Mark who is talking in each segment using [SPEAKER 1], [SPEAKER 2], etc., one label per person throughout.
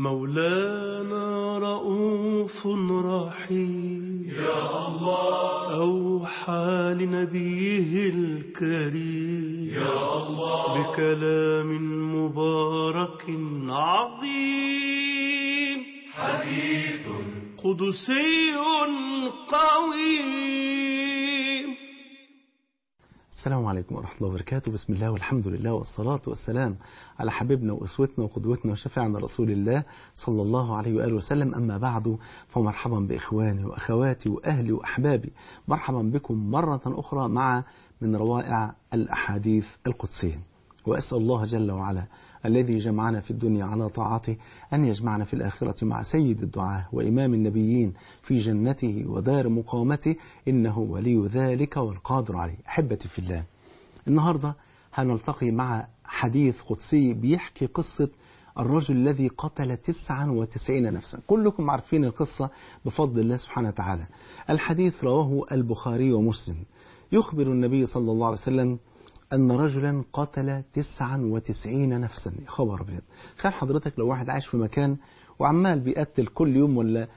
[SPEAKER 1] مولانا رؤوف رحيم
[SPEAKER 2] يا الله
[SPEAKER 1] أوحى لنبيه الكريم
[SPEAKER 2] يا الله
[SPEAKER 1] بكلام مبارك عظيم
[SPEAKER 2] حديث
[SPEAKER 1] قدسي قويم
[SPEAKER 3] السلام عليكم ورحمة الله وبركاته بسم الله والحمد لله والصلاة والسلام على حبيبنا وأسوتنا وقدوتنا وشفيعنا رسول الله صلى الله عليه وآله وسلم أما بعد فمرحبا بإخواني وأخواتي وأهلي وأحبابي مرحبا بكم مرة أخرى مع من روائع الأحاديث القدسية وأسأل الله جل وعلا الذي جمعنا في الدنيا على طاعته أن يجمعنا في الآخرة مع سيد الدعاة وإمام النبيين في جنته ودار مقامته إنه ولي ذلك والقادر عليه أحبتي في الله النهاردة هنلتقي مع حديث قدسي بيحكي قصة الرجل الذي قتل 99 نفسا كلكم عارفين القصة بفضل الله سبحانه وتعالى الحديث رواه البخاري ومسلم يخبر النبي صلى الله عليه وسلم أن رجلا قتل 99 نفسا يا خبر أبيض خير حضرتك لو واحد عايش في مكان وعمال بيقتل كل يوم ولا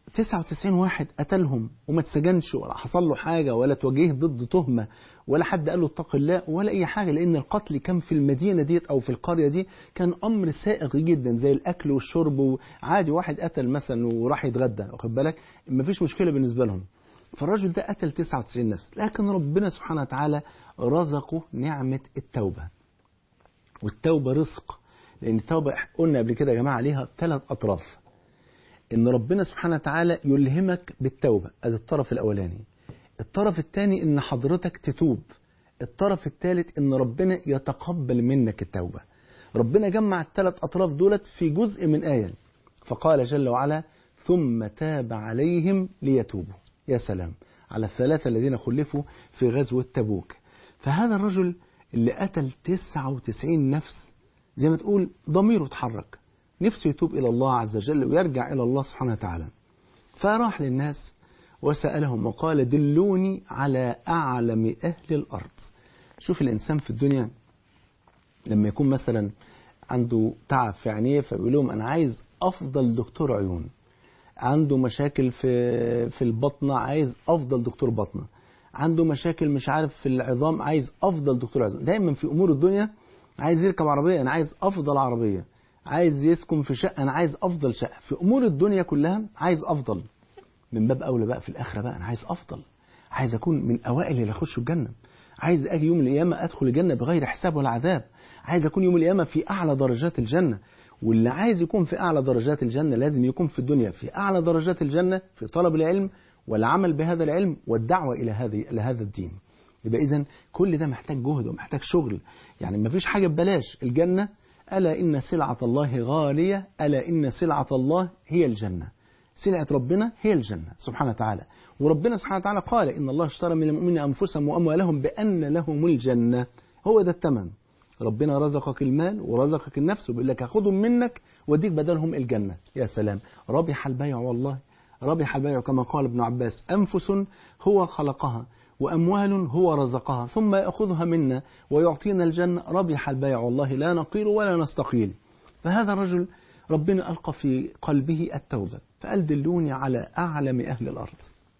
[SPEAKER 3] 99 واحد قتلهم وما اتسجنش ولا حصل له حاجة ولا توجه ضد تهمة ولا حد قال له اتق الله ولا أي حاجة لأن القتل كان في المدينة ديت أو في القرية دي كان أمر سائغ جدا زي الأكل والشرب وعادي واحد قتل مثلا وراح يتغدى واخد بالك مفيش مشكلة بالنسبة لهم فالرجل ده قتل 99 نفس لكن ربنا سبحانه وتعالى رزقه نعمة التوبة والتوبة رزق لأن التوبة قلنا قبل كده يا جماعة عليها ثلاث أطراف إن ربنا سبحانه وتعالى يلهمك بالتوبة هذا الطرف الأولاني الطرف الثاني إن حضرتك تتوب الطرف الثالث إن ربنا يتقبل منك التوبة ربنا جمع الثلاث أطراف دولت في جزء من آية فقال جل وعلا ثم تاب عليهم ليتوبوا يا سلام على الثلاثة الذين خلفوا في غزوة تبوك فهذا الرجل اللي قتل 99 نفس زي ما تقول ضميره اتحرك نفسه يتوب إلى الله عز وجل ويرجع إلى الله سبحانه وتعالى فراح للناس وسألهم وقال دلوني على أعلم أهل الأرض شوف الإنسان في الدنيا لما يكون مثلا عنده تعب في عينيه فيقول لهم أنا عايز أفضل دكتور عيون عنده مشاكل في في البطنة عايز أفضل دكتور بطنة عنده مشاكل مش عارف في العظام عايز أفضل دكتور عظام دايما في أمور الدنيا عايز يركب عربية أنا عايز أفضل عربية عايز يسكن في شقة أنا عايز أفضل شقة في أمور الدنيا كلها عايز أفضل من باب أولى بقى في الآخرة بقى أنا عايز أفضل عايز أكون من أوائل اللي يخشوا الجنة عايز أجي يوم القيامة أدخل الجنة بغير حساب ولا عذاب عايز أكون يوم القيامة في أعلى درجات الجنة واللي عايز يكون في أعلى درجات الجنة لازم يكون في الدنيا في أعلى درجات الجنة في طلب العلم والعمل بهذا العلم والدعوة إلى هذه إلى هذا الدين يبقى إذا كل ده محتاج جهد ومحتاج شغل يعني ما فيش حاجة ببلاش الجنة ألا إن سلعة الله غالية ألا إن سلعة الله هي الجنة سلعة ربنا هي الجنة سبحانه وتعالى وربنا سبحانه وتعالى قال إن الله اشترى من المؤمنين أنفسهم وأموالهم بأن لهم الجنة هو ده الثمن ربنا رزقك المال ورزقك النفس وبيقول لك هاخدهم منك واديك بدلهم الجنة يا سلام ربح البيع والله ربح البيع كما قال ابن عباس أنفس هو خلقها وأموال هو رزقها ثم يأخذها منا ويعطينا الجنة ربح البيع والله لا نقيل ولا نستقيل فهذا الرجل ربنا ألقى في قلبه التوبة فقال دلوني على أعلم أهل الأرض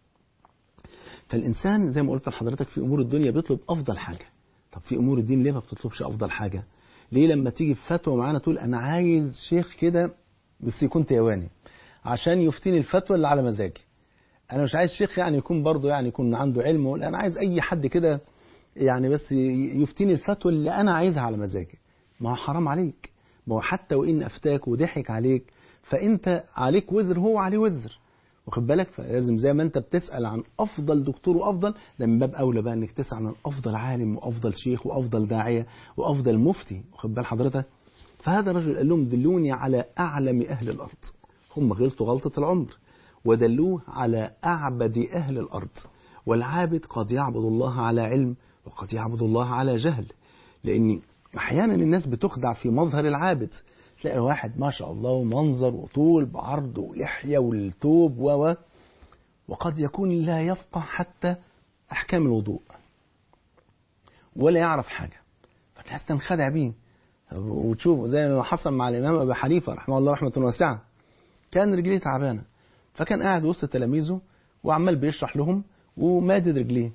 [SPEAKER 3] فالإنسان زي ما قلت لحضرتك في أمور الدنيا بيطلب أفضل حاجة طب في امور الدين ليه ما بتطلبش افضل حاجه ليه لما تيجي في فتوى معانا تقول انا عايز شيخ كده بس يكون تيواني عشان يفتيني الفتوى اللي على مزاجي انا مش عايز شيخ يعني يكون برضه يعني يكون عنده علم ولا انا عايز اي حد كده يعني بس يفتيني الفتوى اللي انا عايزها على مزاجي ما هو حرام عليك ما هو حتى وان افتاك وضحك عليك فانت عليك وزر هو عليه وزر واخد بالك فلازم زي ما انت بتسال عن افضل دكتور وافضل ده من باب اولى بقى انك تسال عن افضل عالم وافضل شيخ وافضل داعيه وافضل مفتي واخد بال حضرتك فهذا الرجل قال لهم دلوني على اعلم اهل الارض هم غلطوا غلطه العمر ودلوه على اعبد اهل الارض والعابد قد يعبد الله على علم وقد يعبد الله على جهل لان احيانا الناس بتخدع في مظهر العابد تلاقي واحد ما شاء الله ومنظر وطول بعرض ولحية والتوب و وقد يكون لا يفقه حتى أحكام الوضوء ولا يعرف حاجة فالناس تنخدع بيه وتشوفوا زي ما حصل مع الإمام أبي حنيفة رحمه الله رحمة واسعة كان رجليه تعبانة فكان قاعد وسط تلاميذه وعمال بيشرح لهم ومادد رجليه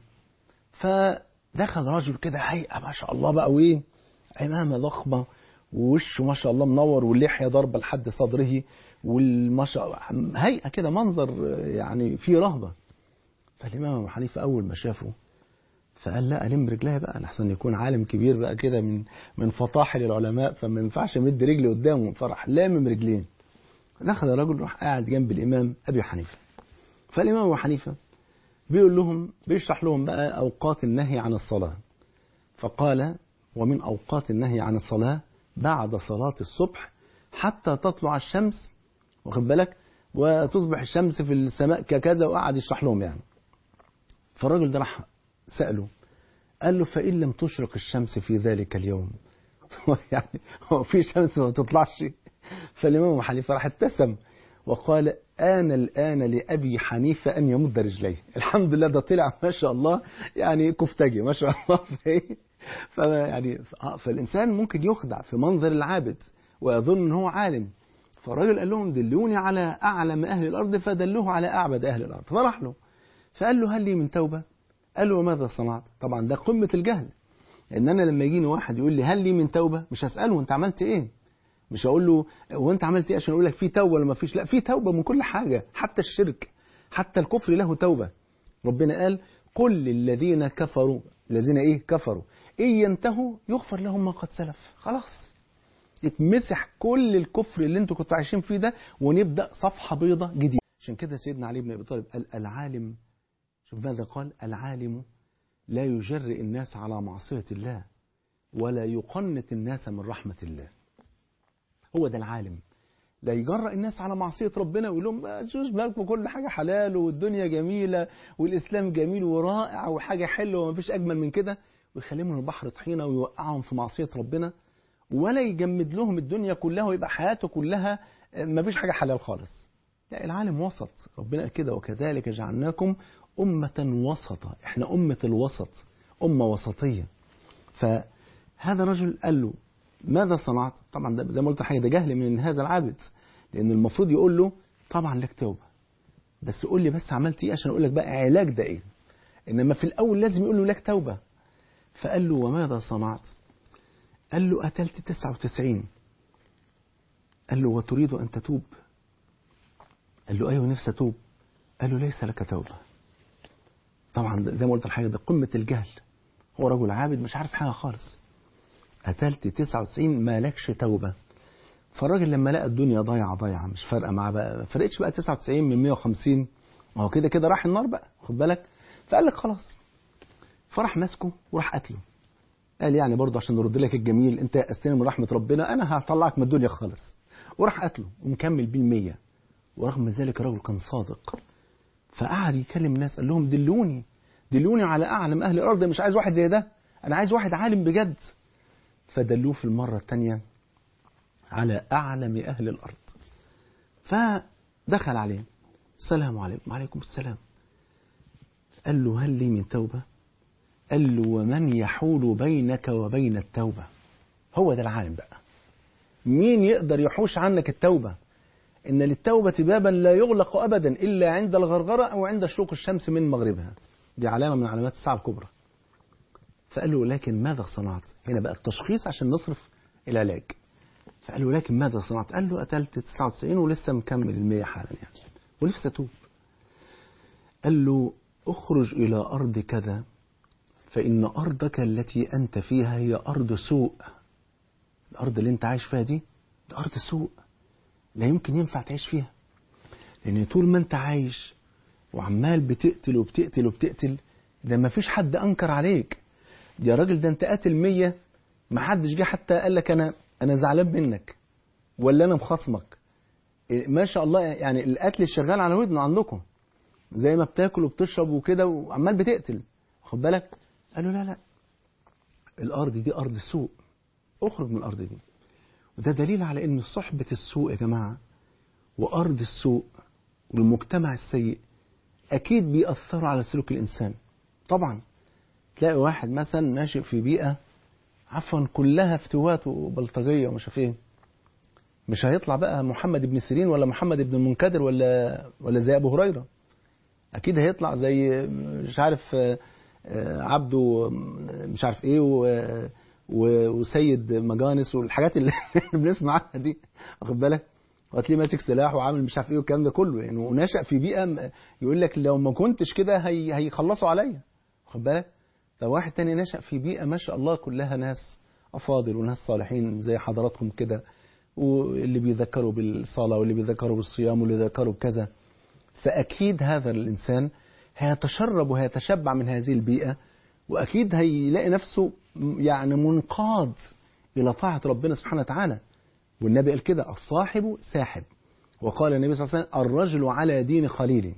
[SPEAKER 3] فدخل رجل كده هيئة ما شاء الله بقى وإيه عمامة ضخمة ووشه ما شاء الله منور واللحية ضاربة لحد صدره والما شاء هيئة كده منظر يعني فيه رهبة فالإمام أبو حنيفة أول ما شافه فقال لا ألم رجليها بقى لحسن يكون عالم كبير بقى كده من من فطاحل العلماء فما ينفعش امد رجلي قدامه فراح لامم رجلين دخل الرجل راح قاعد جنب الإمام أبي حنيفة فالإمام أبو حنيفة بيقول لهم بيشرح لهم بقى أوقات النهي عن الصلاة فقال ومن أوقات النهي عن الصلاة بعد صلاة الصبح حتى تطلع الشمس واخد بالك وتصبح الشمس في السماء ككذا وقعد يشرح لهم يعني فالراجل ده راح سأله قال له فإن لم تشرق الشمس في ذلك اليوم يعني هو في شمس ما تطلعش فالإمام أبو حنيفة راح ابتسم وقال آن الآن لأبي حنيفة أن يمد رجليه الحمد لله ده طلع ما شاء الله يعني كفتاجي ما شاء الله فيعني فالإنسان ممكن يخدع في منظر العابد ويظن أنه هو عالم فالراجل قال لهم دلوني على أعلم أهل الأرض فدلوه على أعبد أهل الأرض فراح له فقال له هل لي من توبة قال له وماذا صنعت طبعا ده قمة الجهل ان انا لما يجيني واحد يقول لي هل لي من توبة مش هسأله انت عملت ايه مش هقول له وانت عملت ايه عشان اقول لك في توبة ولا ما فيش لا في توبة من كل حاجة حتى الشرك حتى الكفر له توبة ربنا قال قل للذين كفروا الذين ايه كفروا ان ينتهوا يغفر لهم ما قد سلف خلاص يتمسح كل الكفر اللي انتوا كنتوا عايشين فيه ده ونبدأ صفحة بيضة جديدة عشان كده سيدنا علي بن ابي طالب قال العالم شوف ماذا قال العالم لا يجرئ الناس على معصية الله ولا يقنط الناس من رحمة الله هو ده العالم لا يجرأ الناس على معصية ربنا ويقول لهم ما تشوش بالكم كل حاجة حلال والدنيا جميلة والإسلام جميل ورائع وحاجة حلوة وما فيش أجمل من كده ويخليهم البحر طحينة ويوقعهم في معصية ربنا ولا يجمد لهم الدنيا كلها ويبقى حياته كلها ما فيش حاجة حلال خالص لا العالم وسط ربنا قال كده وكذلك جعلناكم أمة وسطة احنا أمة الوسط أمة وسطية فهذا رجل قال له ماذا صنعت طبعا ده زي ما قلت حاجة ده جهل من هذا العابد لأن المفروض يقول له طبعا لك توبة بس قول لي بس عملت ايه عشان اقول لك بقى علاج ده ايه انما في الاول لازم يقول له لك توبة فقال له وماذا صنعت قال له قتلت 99 قال له وتريد ان تتوب قال له ايوه نفسي اتوب قال له ليس لك توبه طبعا زي ما قلت الحاجة ده قمة الجهل هو رجل عابد مش عارف حاجة خالص قتلت 99 ما لكش توبة فالراجل لما لقى الدنيا ضايعة ضايعة مش فارقة معاه بقى ما فرقتش بقى 99 من 150 ما هو كده كده راح النار بقى خد بالك فقال لك خلاص فراح ماسكه وراح قتله قال يعني برضه عشان نرد لك الجميل انت يأستني من رحمة ربنا انا هطلعك من الدنيا خالص وراح قتله ومكمل بيه المية ورغم ذلك الرجل كان صادق فقعد يكلم الناس قال لهم دلوني دلوني على أعلم أهل الأرض مش عايز واحد زي ده أنا عايز واحد عالم بجد فدلوه في المرة الثانية على أعلم أهل الأرض فدخل عليه السلام عليكم وعليكم السلام قال له هل لي من توبة قال له ومن يحول بينك وبين التوبة هو ده العالم بقى مين يقدر يحوش عنك التوبة إن للتوبة بابا لا يغلق أبدا إلا عند الغرغرة أو عند شروق الشمس من مغربها دي علامة من علامات الساعة الكبرى فقال له لكن ماذا صنعت هنا بقى التشخيص عشان نصرف العلاج فقال له لكن ماذا صنعت قال له قتلت 99 ولسه مكمل المية حالا يعني ونفسي أتوب قال له اخرج إلى أرض كذا فإن أرضك التي أنت فيها هي أرض سوء الأرض اللي أنت عايش فيها دي دي أرض سوء لا يمكن ينفع تعيش فيها لأن طول ما أنت عايش وعمال بتقتل وبتقتل وبتقتل ده ما فيش حد أنكر عليك يا راجل ده أنت قاتل مية ما حدش جه حتى قال لك أنا أنا زعلان منك ولا أنا مخاصمك ما شاء الله يعني القتل شغال على ودنه عندكم زي ما بتاكل وبتشرب وكده وعمال بتقتل خد بالك قالوا لا لا الأرض دي أرض سوء اخرج من الأرض دي وده دليل على ان صحبة السوء يا جماعة وأرض السوء والمجتمع السيء أكيد بيأثروا على سلوك الإنسان طبعا تلاقي واحد مثلا ناشئ في بيئة عفوا كلها فتوات وبلطجية ومش عارف ايه مش هيطلع بقى محمد بن سيرين ولا محمد بن المنكدر ولا ولا زي ابو هريره اكيد هيطلع زي مش عارف آه، آه، عبده مش عارف ايه و- و- وسيد مجانس والحاجات اللي احنا بنسمع عنها دي واخد بالك وهتلاقيه ماسك سلاح وعامل مش عارف ايه والكلام ده كله يعني ونشأ في بيئه م- يقول لك لو ما كنتش كده هي هيخلصوا عليا واخد بالك لو واحد تاني نشأ في بيئه ما شاء الله كلها ناس افاضل وناس صالحين زي حضراتكم كده واللي بيذكروا بالصلاه واللي بيذكروا بالصيام واللي بيذكروا بكذا فأكيد هذا الإنسان هيتشرب وهيتشبع من هذه البيئة وأكيد هيلاقي نفسه يعني منقاد إلى طاعة ربنا سبحانه وتعالى والنبي قال كده الصاحب ساحب وقال النبي صلى الله عليه وسلم الرجل على دين خليله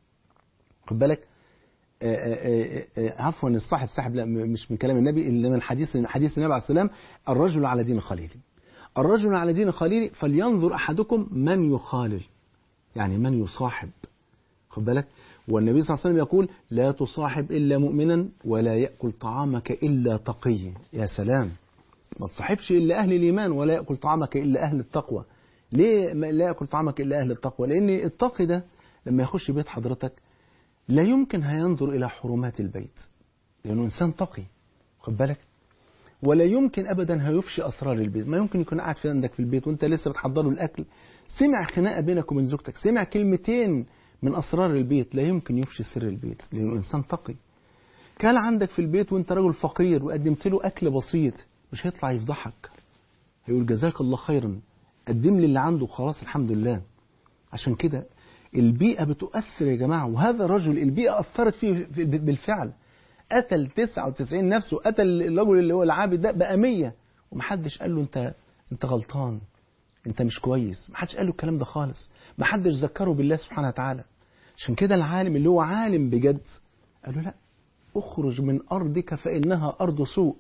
[SPEAKER 3] خد بالك آه، آه، آه، آه، عفوا الصاحب ساحب لا م- مش من كلام النبي اللي من حديث حديث النبي عليه السلام الرجل على دين خليله الرجل على دين خليله فلينظر أحدكم من يخالل يعني من يصاحب خد بالك والنبي صلى الله عليه وسلم يقول لا تصاحب إلا مؤمنا ولا يأكل طعامك إلا تقي يا سلام ما تصاحبش إلا أهل الإيمان ولا يأكل طعامك إلا أهل التقوى ليه ما- لا يأكل طعامك إلا أهل التقوى لأن التقي ده لما يخش بيت حضرتك لا يمكن هينظر إلى حرمات البيت لأنه إنسان تقي خد بالك ولا يمكن ابدا هيفشي اسرار البيت ما يمكن يكون قاعد في عندك في البيت وانت لسه بتحضر له الاكل سمع خناقه بينك وبين زوجتك سمع كلمتين من اسرار البيت لا يمكن يفشي سر البيت لانه انسان تقي كان عندك في البيت وانت رجل فقير وقدمت له اكل بسيط مش هيطلع يفضحك هيقول جزاك الله خيرا قدم لي اللي عنده خلاص الحمد لله عشان كده البيئة بتؤثر يا جماعة وهذا الرجل البيئة أثرت فيه في- بالفعل قتل 99 نفسه قتل الرجل اللي هو العابد ده بقى 100 ومحدش قال له انت انت غلطان انت مش كويس محدش قال له الكلام ده خالص محدش ذكره بالله سبحانه وتعالى عشان كده العالم اللي هو عالم بجد قال له لا اخرج من ارضك فانها ارض سوء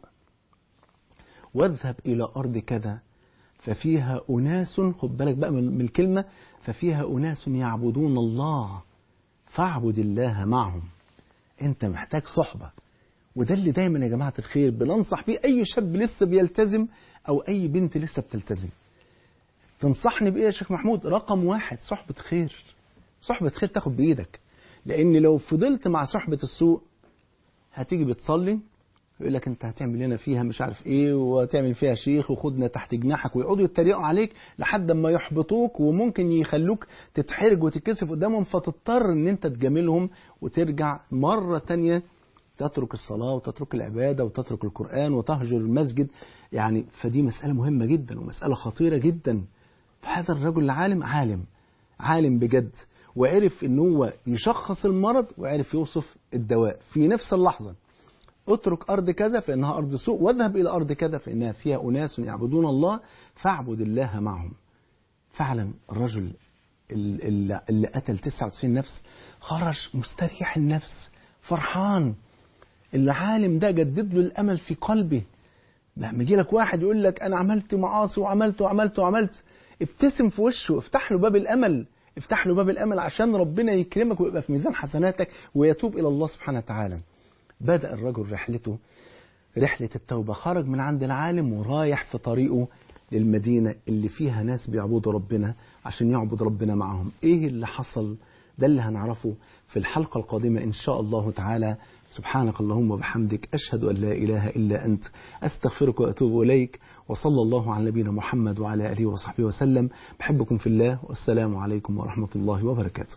[SPEAKER 3] واذهب الى ارض كذا ففيها اناس خد بالك بقى من من الكلمه ففيها اناس يعبدون الله فاعبد الله معهم انت محتاج صحبه وده اللي دايما يا جماعه الخير بننصح بيه اي شاب لسه بيلتزم او اي بنت لسه بتلتزم تنصحني بايه يا شيخ محمود رقم واحد صحبه خير صحبه خير تاخد بايدك لان لو فضلت مع صحبه السوء هتيجي بتصلي يقول لك انت هتعمل لنا فيها مش عارف ايه وتعمل فيها شيخ وخدنا تحت جناحك ويقعدوا يتريقوا عليك لحد ما يحبطوك وممكن يخلوك تتحرج وتتكسف قدامهم فتضطر ان انت تجاملهم وترجع مرة تانية تترك الصلاة وتترك العبادة وتترك القرآن وتهجر المسجد يعني فدي مسألة مهمة جدا ومسألة خطيرة جدا فهذا الرجل العالم عالم عالم بجد وعرف ان هو يشخص المرض وعرف يوصف الدواء في نفس اللحظة اترك أرض كذا فإنها أرض سوء واذهب إلى أرض كذا فإنها فيها أناس يعبدون الله فاعبد الله معهم فعلا الرجل اللي, اللي قتل 99 نفس خرج مستريح النفس فرحان العالم ده جدد له الأمل في قلبه لما يجي لك واحد يقول لك أنا عملت معاصي وعملت وعملت وعملت ابتسم في وشه افتح له باب الأمل افتح له باب الأمل عشان ربنا يكرمك ويبقى في ميزان حسناتك ويتوب إلى الله سبحانه وتعالى بدأ الرجل رحلته رحلة التوبة خرج من عند العالم ورايح في طريقه للمدينة اللي فيها ناس بيعبدوا ربنا عشان يعبد ربنا معهم ايه اللي حصل ده اللي هنعرفه في الحلقة القادمة إن شاء الله تعالى سبحانك اللهم وبحمدك أشهد أن لا إله إلا أنت أستغفرك وأتوب إليك وصلى الله على نبينا محمد وعلى آله وصحبه وسلم بحبكم في الله والسلام عليكم ورحمة الله وبركاته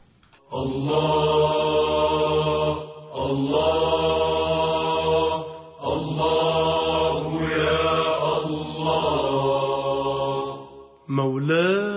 [SPEAKER 2] الله الله الله يا الله
[SPEAKER 1] مولاي